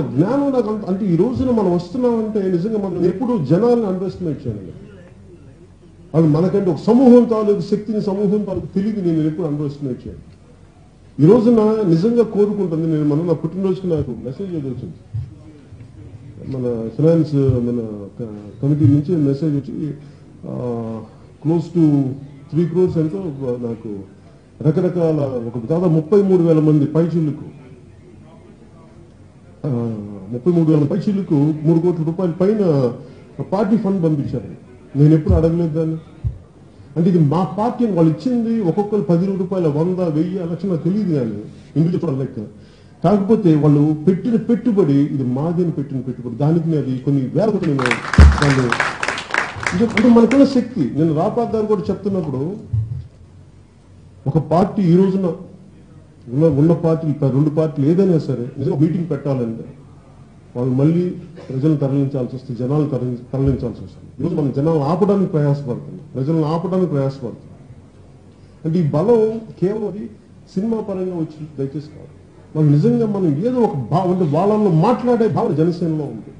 జ్ఞానం నాకు అంత- అంటే ఈ రోజున మనం వస్తున్నామంటే నిజంగా మనం ఎప్పుడు జనాలను అండర్ ఎస్టిమేట్ చేయాలి అది మనకంటే ఒక సమూహం తాలూకు శక్తిని సమూహం తాలూకు తెలియదు నేను ఎప్పుడు అండర్ ఎస్టిమేట్ చేయాలి ఈ రోజున నిజంగా కోరుకుంటుంది నేను మన నా పుట్టినరోజుకి నాకు మెసేజ్ వచ్చింది మన ఫైనాన్స్ మన క- కమిటీ నుంచి మెసేజ్ వచ్చి క్లోజ్ టు త్రీ క్రోర్స్ ఎంతో నాకు రకరకాల ఒక దాదాపు ముప్పై మూడు వేల మంది పైచిల్లుకు ఆ, ముప్పై మూడు వేల పైచిల్లుకు మూడు కోట్ల రూపాయల పైన పార్టీ ఫండ్ పంపించారు నేను ఎప్పుడు అడగలేదు దాన్ని అంటే ఇది మా పార్టీ అని వాళ్ళు ఇచ్చింది ఒక్కొక్కరు పది రూపాయల వంద వెయ్యి లక్ష నాకు తెలియదు కానీ ఇండివిజువల్ లెక్క కాకపోతే వాళ్ళు పెట్టిన పెట్టుబడి ఇది మాది అని పెట్టిన పెట్టుబడి దానికి నేను కొన్ని వేల కోట్లు నేను వాళ్ళు ఇది అంటే మనకున్న శక్తి నేను రాపాద్ గారు కూడా చెప్తున్నప్పుడు ఒక పార్టీ ఈ రోజున ఉన్న ఉన్న పార్టీలు ప- రెండు పార్టీలు ఏదైనా సరే నిజంగా మీటింగ్ పెట్టాలంటే వాళ్ళు మళ్ళీ ప్రజలను తరలించాల్సి వస్తుంది జనాలను తరలి- తరలించాల్సి వస్తుంది ఈరోజు మనం జనాలను ఆపడానికి ప్రయాసపడుతున్నాం ప్రజలను ఆపడానికి ప్రయాసపడుతున్నాం అంటే ఈ బలం కేవలం అది సినిమా పరంగా వచ్చి దయచేసి కాదు మనకు నిజంగా మనం ఏదో ఒక భావం అంటే వాళ్ళల్లో మాట్లాడే భావన జనసేనలో ఉంది